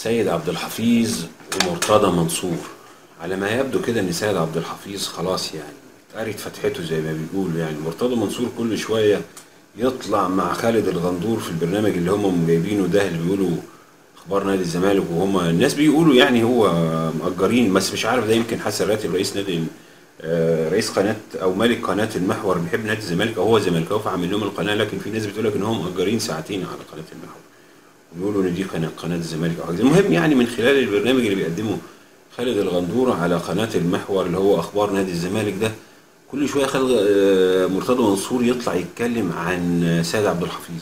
سيد عبد الحفيظ ومرتضى منصور على ما يبدو كده ان سيد عبد الحفيظ خلاص يعني قريت فتحته زي ما بيقولوا يعني مرتضى منصور كل شويه يطلع مع خالد الغندور في البرنامج اللي هم جايبينه ده اللي بيقولوا اخبار نادي الزمالك وهم الناس بيقولوا يعني هو مأجرين بس مش عارف ده يمكن حسن راتب رئيس نادي آه، رئيس قناه او مالك قناه المحور بيحب نادي الزمالك او هو زملكاوي فعامل لهم القناه لكن في ناس بتقول لك ان هم مأجرين ساعتين على قناه المحور بيقولوا ان دي قناه قناه الزمالك او حاجه المهم يعني من خلال البرنامج اللي بيقدمه خالد الغندور على قناه المحور اللي هو اخبار نادي الزمالك ده كل شويه خالد آه، مرتضى منصور يطلع يتكلم عن آه، سيد عبد الحفيظ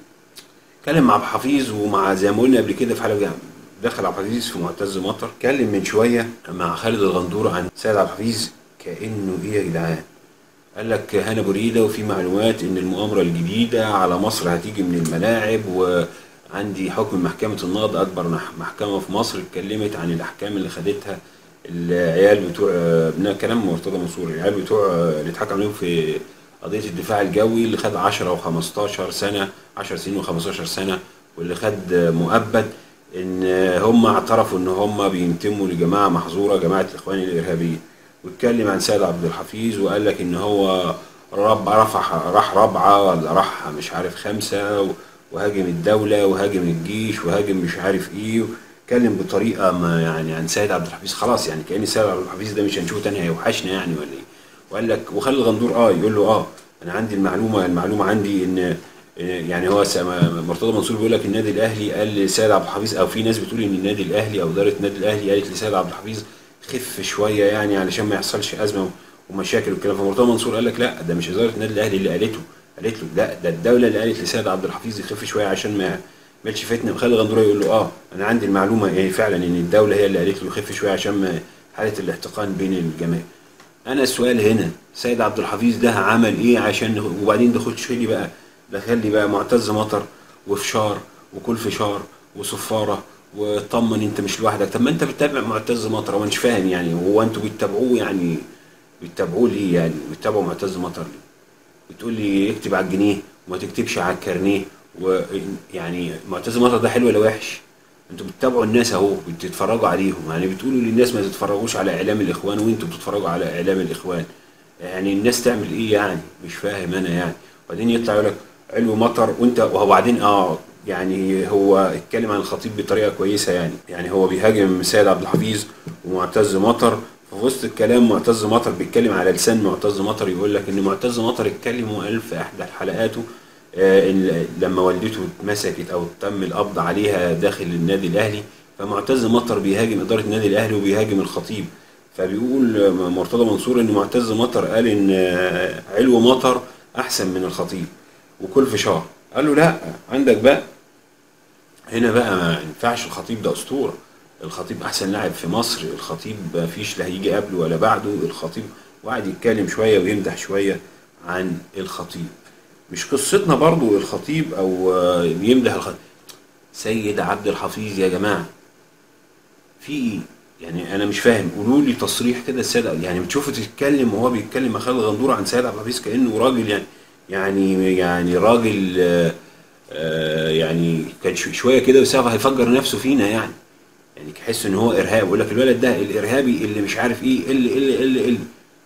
اتكلم مع عبد الحفيظ ومع زي ما قلنا قبل كده في حلقه دخل عبد الحفيظ في معتز مطر اتكلم من شويه مع خالد الغندور عن سيد عبد الحفيظ كانه ايه يا جدعان قال لك هنا بريده وفي معلومات ان المؤامره الجديده على مصر هتيجي من الملاعب وعندي حكم محكمه النقض اكبر مح- محكمه في مصر اتكلمت عن الاحكام اللي خدتها العيال بتوع ابناء كلام مرتضى منصور العيال بتوع اللي اتحكم عليهم في قضيه الدفاع الجوي اللي خد 10 و15 سنه 10 سنين و15 سنه واللي خد مؤبد ان هم اعترفوا ان هم بينتموا لجماعه محظوره جماعه الاخوان الارهابيه واتكلم عن سيد عبد الحفيظ وقال لك ان هو رب رفع راح رابعه ولا راح مش عارف خمسه و- وهاجم الدوله وهاجم الجيش وهاجم مش عارف ايه اتكلم بطريقه ما يعني عن سيد عبد الحفيظ خلاص يعني كان سيد عبد الحفيظ ده مش هنشوفه تاني هيوحشنا يعني ولا ايه وقال لك وخالد الغندور اه يقول له اه انا عندي المعلومه المعلومه عندي ان يعني هو س- مرتضى منصور بيقول لك النادي الاهلي قال لسيد عبد الحفيظ او في ناس بتقول ان النادي الاهلي او اداره النادي الاهلي قالت لسيد عبد الحفيظ خف شويه يعني علشان ما يحصلش ازمه ومشاكل والكلام فمرتضى منصور قال لك لا ده مش اداره النادي الاهلي اللي قالته قالت له لا ده الدوله اللي قالت لسيد عبد الحفيظ يخف شويه عشان ما يعملش فتنه وخالد غندوره يقول له اه انا عندي المعلومه ايه فعلا ان الدوله هي اللي قالت له يخف شويه عشان ما حاله الاحتقان بين الجماهير انا السؤال هنا سيد عبد الحفيظ ده عمل ايه عشان وبعدين ده خدش لي بقى دخل لي بقى معتز مطر وفشار وكل فشار وصفاره وطمن انت مش لوحدك طب ما انت بتتابع معتز مطر وانا مش فاهم يعني هو انتوا بتتابعوه يعني بتتابعوه ليه يعني بتتابعوا معتز مطر ليه بتقول لي اكتب على الجنيه وما تكتبش على الكارنيه ويعني معتز مطر ده حلو ولا وحش انتوا بتتابعوا الناس اهو بتتفرجوا عليهم يعني بتقولوا للناس ما تتفرجوش على اعلام الاخوان وانتوا بتتفرجوا على اعلام الاخوان يعني الناس تعمل ايه يعني مش فاهم انا يعني وبعدين يطلع يقول لك علو مطر وانت وبعدين اه يعني هو اتكلم عن الخطيب بطريقه كويسه يعني يعني هو بيهاجم سيد عبد الحفيظ ومعتز مطر في وسط الكلام معتز مطر بيتكلم على لسان معتز مطر يقول لك ان معتز مطر اتكلم وقال في احدى حلقاته آه، إن لما والدته اتمسكت او تم القبض عليها داخل النادي الاهلي فمعتز مطر بيهاجم اداره النادي الاهلي وبيهاجم الخطيب فبيقول آه، مرتضى منصور ان معتز مطر قال ان آه، علو مطر احسن من الخطيب وكل فشار قال له لا عندك بقى هنا بقى ما ينفعش الخطيب ده اسطوره الخطيب احسن لاعب في مصر الخطيب ما فيش لا هيجي قبله ولا بعده الخطيب وقعد يتكلم شويه ويمدح شويه عن الخطيب مش قصتنا برضو الخطيب او آه، يمدح الخطيب سيد عبد الحفيظ يا جماعه في ايه يعني انا مش فاهم قولوا لي تصريح كده السيد يعني بتشوفه تتكلم وهو بيتكلم مع خالد غندور عن سيد عبد الحفيظ كانه راجل يعني يعني يعني راجل آه، آه، يعني كان شو- شويه كده وساعه هيفجر نفسه فينا يعني يعني تحس ان هو ارهاب يقول لك الولد ده الارهابي اللي مش عارف ايه اللي اللي اللي, اللي.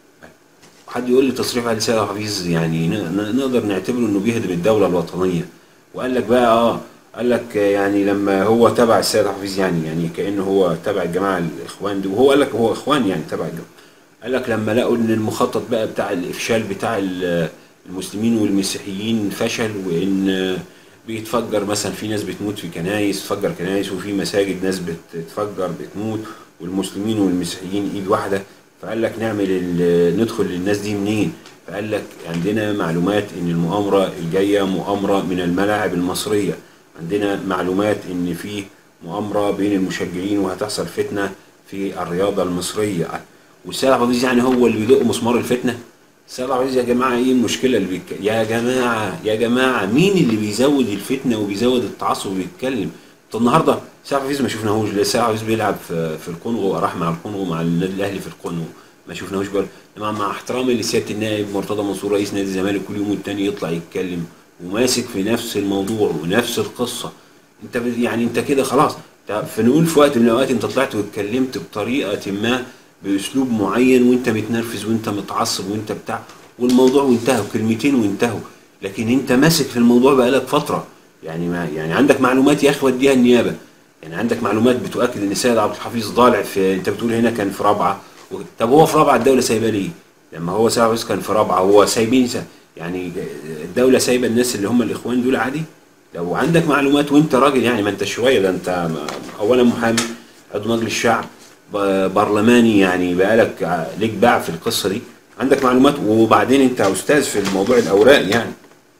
حد يقول لي تصريح علي سيد حفيظ يعني ن- ن- نقدر نعتبره انه بيهدم الدوله الوطنيه وقال لك بقى اه قال لك يعني لما هو تبع السيد حفيظ يعني يعني كانه هو تبع الجماعه الاخوان دي وهو قال لك هو اخوان يعني تبع الجماعه قال لك لما لقوا ان المخطط بقى بتاع الافشال بتاع ال- المسلمين والمسيحيين فشل وان بيتفجر مثلا في ناس بتموت في كنايس تفجر كنايس وفي مساجد ناس بتتفجر بتموت والمسلمين والمسيحيين ايد واحده فقال لك نعمل ال- ندخل للناس دي منين فقال لك عندنا معلومات ان المؤامره الجايه مؤامره من الملاعب المصريه عندنا معلومات ان في مؤامره بين المشجعين وهتحصل فتنه في الرياضه المصريه والسيد عبد العزيز يعني هو اللي بيدق مسمار الفتنه السيد عبد العزيز يا جماعه ايه المشكله اللي بيك... يا جماعه يا جماعه مين اللي بيزود الفتنه وبيزود التعصب وبيتكلم طب النهارده السيد عبد العزيز ما شفناهوش لا السيد عبد العزيز بيلعب في في الكونغو راح مع الكونغو مع النادي الاهلي في الكونغو ما شفناهوش بقى مع, مع احترامي لسياده النائب مرتضى منصور رئيس نادي الزمالك كل يوم والتاني يطلع يتكلم وماسك في نفس الموضوع ونفس القصه انت ب- يعني انت كده خلاص انت طب فنقول في وقت من الاوقات انت طلعت واتكلمت بطريقه ما باسلوب معين وانت متنرفز وانت متعصب وانت بتاع والموضوع وانتهى كلمتين وانتهوا لكن انت ماسك في الموضوع بقالك فتره يعني ما يعني عندك معلومات يا اخي وديها النيابه يعني عندك معلومات بتؤكد ان السيد عبد الحفيظ ضالع في انت بتقول هنا كان في رابعه و... طب هو في رابعه الدوله سايباه ليه؟ لما هو سيد عبد الحفيظ كان في رابعه هو سايبين س- يعني الدوله سايبه الناس اللي هم الاخوان دول عادي لو عندك معلومات وانت راجل يعني ما انت شويه ده انت م- اولا محامي عضو مجلس الشعب ب- برلماني يعني بقالك ع- ليك باع في القصه دي عندك معلومات وبعدين انت استاذ في الموضوع الاوراق يعني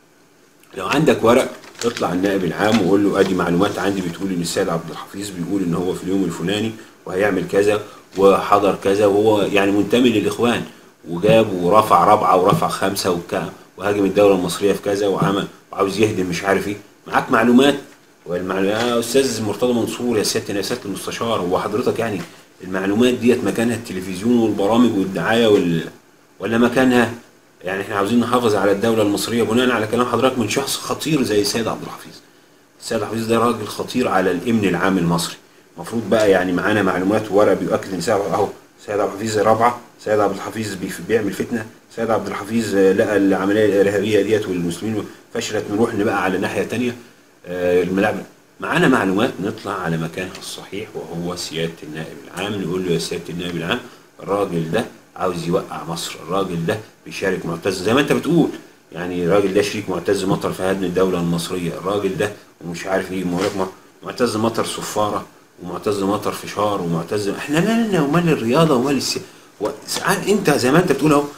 لو عندك ورق اطلع النائب العام وقول له ادي معلومات عندي بتقول ان السيد عبد الحفيظ بيقول ان هو في اليوم الفلاني وهيعمل كذا وحضر كذا وهو يعني منتمي للاخوان وجاب ورفع رابعه ورفع خمسه وكا وهاجم الدوله المصريه في كذا وعمل وعاوز يهدم مش عارف ايه معاك معلومات والمعلومات يا استاذ مرتضى منصور يا سياده يا سياده المستشار هو حضرتك يعني المعلومات ديت مكانها التلفزيون والبرامج والدعايه وال ولا مكانها يعني احنا عاوزين نحافظ على الدوله المصريه بناء على كلام حضرتك من شخص خطير زي السيد عبد الحفيظ. السيد عبد الحفيظ ده راجل خطير على الامن العام المصري. المفروض بقى يعني معانا معلومات وورق بيؤكد ان السيد اهو السيد عبد الحفيظ رابعه، السيد عبد الحفيظ بي- بيعمل فتنه، السيد عبد الحفيظ آه، لقى العمليه الارهابيه ديت والمسلمين فشلت نروح بقى على ناحيه تانية آه، الملاعب معانا معلومات نطلع على مكانها الصحيح وهو سياده النائب العام نقول له يا سياده النائب العام الراجل ده عاوز يوقع مصر الراجل ده بيشارك معتز زي ما انت بتقول يعني الراجل ده شريك معتز مطر في هدم الدوله المصريه الراجل ده ومش عارف ايه مولك مر- معتز مطر صفاره ومعتز مطر فشار ومعتز احنا مالنا ومال الرياضه ومال السي... و... ساعات انت زي ما انت بتقول اهو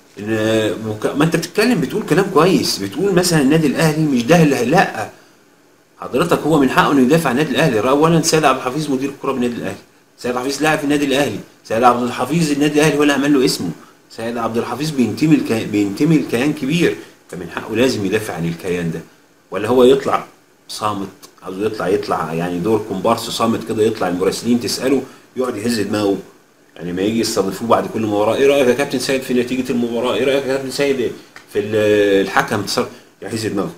ان مك- ما انت بتتكلم بتقول كلام كويس بتقول مثلا النادي الاهلي مش ده اللي لا حضرتك هو من حقه انه يدافع عن النادي الاهلي اولا سيد عبد الحفيظ مدير الكره بالنادي الاهلي سيد عبد الحفيظ لاعب في النادي الاهلي سيد عبد الحفيظ النادي الاهلي هو اللي عمل له اسمه سيد عبد الحفيظ بينتمي لك... بينتمي لكيان كبير فمن حقه لازم يدافع عن الكيان ده ولا هو يطلع صامت عاوز يطلع يطلع يعني دور كومبارس صامت كده يطلع المراسلين تساله يقعد يهز دماغه يعني ما يجي يستضيفوه بعد كل مباراه ايه رايك يا كابتن سيد في نتيجه المباراه ايه رايك يا كابتن سيد في ال- الحكم تصرف يهز دماغه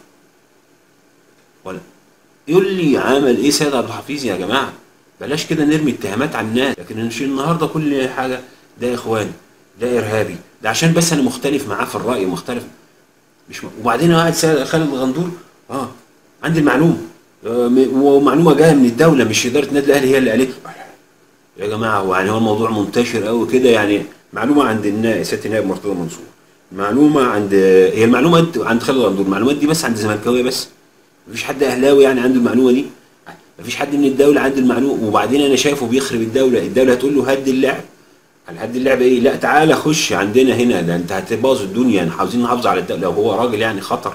ولا يقول لي عمل ايه سيد عبد الحفيظ يا جماعه بلاش كده نرمي اتهامات على الناس لكن مش النهارده كل حاجه ده اخواني ده ارهابي ده عشان بس انا مختلف معاه في الراي مختلف مش م... وبعدين قاعد سيد خالد غندور اه عندي المعلومه آه م- ومعلومه جايه من الدوله مش اداره النادي الاهلي هي اللي قالت لي. يا جماعه هو يعني هو الموضوع منتشر قوي كده يعني معلومه عند النا- سياده النائب مرتضى منصور معلومه عند هي المعلومه دي عند خالد غندور المعلومات دي بس عند الزملكاويه بس مفيش حد اهلاوي يعني عنده المعلومه دي مفيش حد من الدوله عنده المعلومه وبعدين انا شايفه بيخرب الدوله الدوله هتقول له هد اللعب على هد اللعب ايه لا تعالى خش عندنا هنا ده انت هتبوظ الدنيا يعني عاوزين نحافظ على الدوله لو هو راجل يعني خطر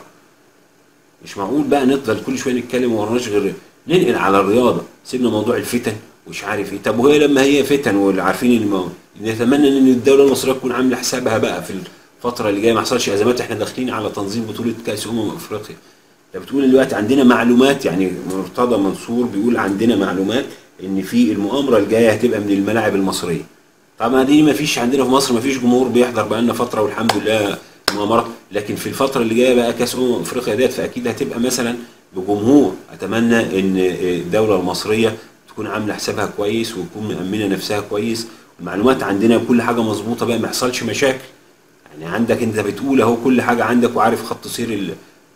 مش معقول بقى نفضل كل شويه نتكلم وما وراناش غير ننقل على الرياضه سيبنا موضوع الفتن ومش عارف ايه طب وهي لما هي فتن واللي عارفين ان ما- نتمنى ان الدوله المصريه تكون عامله حسابها بقى في الفتره اللي جايه ما يحصلش ازمات احنا داخلين على تنظيم بطوله كاس امم افريقيا ده بتقول دلوقتي عندنا معلومات يعني مرتضى منصور بيقول عندنا معلومات ان في المؤامره الجايه هتبقى من الملاعب المصريه طبعا دي ما فيش عندنا في مصر ما فيش جمهور بيحضر بقى لنا فتره والحمد لله مؤامرات لكن في الفتره اللي جايه بقى كاس امم افريقيا ديت فاكيد هتبقى مثلا بجمهور اتمنى ان الدوله المصريه تكون عامله حسابها كويس وتكون مامنه نفسها كويس المعلومات عندنا كل حاجه مظبوطه بقى ما يحصلش مشاكل يعني عندك انت بتقول اهو كل حاجه عندك وعارف خط سير ال...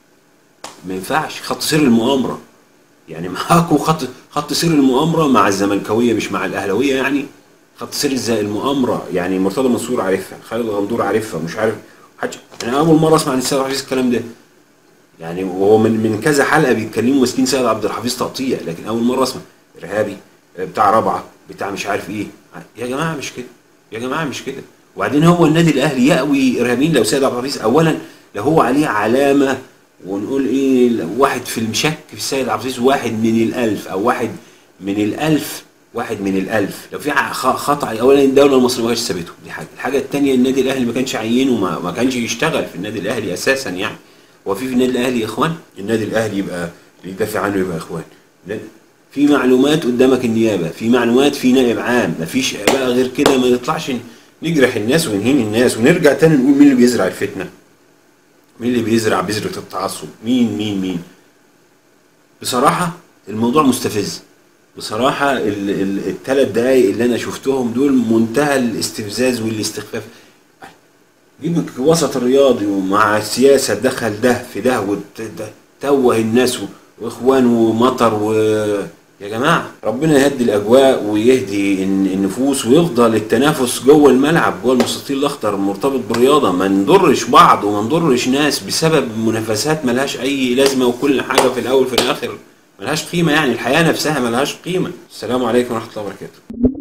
ما ينفعش خط سير المؤامره يعني معاكوا خط خط سير المؤامره مع الزملكاويه مش مع الاهلاويه يعني خط سير زي المؤامره يعني مرتضى منصور عارفها خالد غندور عارفها مش عارف حاجه انا اول مره اسمع عن السيد عبد الحفيظ الكلام ده يعني وهو من من كذا حلقه بيتكلموا ماسكين سيد عبد الحفيظ تقطيع لكن اول مره اسمع ارهابي بتاع رابعه بتاع مش عارف ايه يا جماعه مش كده يا جماعه مش كده وبعدين هو النادي الاهلي يأوي ارهابيين لو سيد عبد الحفيظ اولا لو هو عليه علامه ونقول ايه لو واحد في المشك في السيد عبد الحفيظ واحد من الالف او واحد من الالف واحد من الالف لو في خ- خطا اولا الدوله المصريه ما كانتش سابته دي حاجه الحاجه الثانيه النادي الاهلي ما كانش عينه ما, ما كانش يشتغل في النادي الاهلي اساسا يعني هو في في النادي الاهلي اخوان النادي الاهلي يبقى اللي يدافع عنه يبقى اخوان لا، في معلومات قدامك النيابه في معلومات في نائب عام ما فيش بقى غير كده ما نطلعش نجرح الناس ونهين الناس ونرجع تاني نقول مين اللي بيزرع الفتنه مين اللي بيزرع بذره التعصب مين مين مين بصراحه الموضوع مستفز بصراحة ال- ال- الثلاث دقايق اللي أنا شفتهم دول منتهى الاستفزاز والاستخفاف جيبك وسط الرياضي ومع السياسة دخل ده في ده وتوه الناس و- واخوان ومطر و يا جماعة ربنا يهدي الأجواء ويهدي الن- النفوس ويفضل التنافس جوه الملعب جوه المستطيل الأخضر مرتبط بالرياضة ما نضرش بعض وما نضرش ناس بسبب منافسات ملهاش أي لازمة وكل حاجة في الأول في الآخر ملهاش قيمة يعني الحياة نفسها ملهاش قيمة السلام عليكم ورحمة الله وبركاته